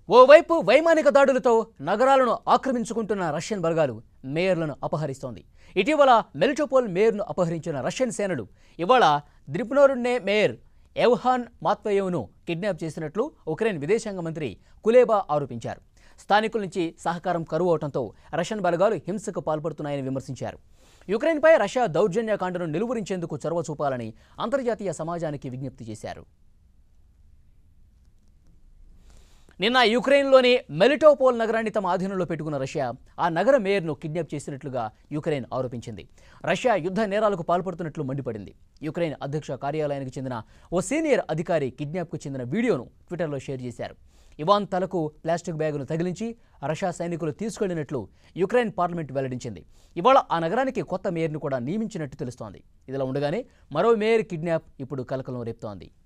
ఓవైపు వైమానిక దాడులతో నగరాలను ఆక్రమించుకుంటున్న రష్యన్ బలగాలు మేయర్లను అపహరిస్తోంది ఇటీవల మెలిటోపోల్ మేయర్ను అపహరించిన రష్యన్ సేనలు ఇవాళ ద్రిప్నోరున్నే మేయర్ ఎవ్హాన్ మాత్వయేవ్ను కిడ్నాప్ చేసినట్లు ఉక్రెయిన్ విదేశాంగ మంత్రి కులేబా ఆరోపించారు స్థానికుల నుంచి సహకారం కరువు అవడంతో రష్యన్ బలగాలు హింసకు పాల్పడుతున్నాయని విమర్శించారు యుక్రెయిన్పై రష్యా దౌర్జన్యకాండను నిలువరించేందుకు చొరవ చూపాలని అంతర్జాతీయ సమాజానికి విజ్ఞప్తి చేశారు నిన్న యుక్రెయిన్లోని మెలిటోపోల్ నగరాన్ని తమ ఆధీనంలో పెట్టుకున్న రష్యా ఆ నగర మేయర్ను కిడ్నాప్ చేసినట్లుగా యుక్రెయిన్ ఆరోపించింది రష్యా యుద్ధ నేరాలకు పాల్పడుతున్నట్లు మండిపడింది యుక్రెయిన్ అధ్యక్ష కార్యాలయానికి చెందిన ఓ సీనియర్ అధికారి కిడ్నాప్కు చెందిన వీడియోను ట్విట్టర్లో షేర్ చేశారు ఇవాన్ తలకు ప్లాస్టిక్ బ్యాగును తగిలించి రష్యా సైనికులు తీసుకెళ్లినట్లు యుక్రెయిన్ పార్లమెంట్ వెల్లడించింది ఇవాళ ఆ నగరానికి కొత్త మేయర్ను కూడా నియమించినట్టు తెలుస్తోంది ఇదిలా ఉండగానే మరో మేయర్ కిడ్నాప్ ఇప్పుడు కలకలం రేపుతోంది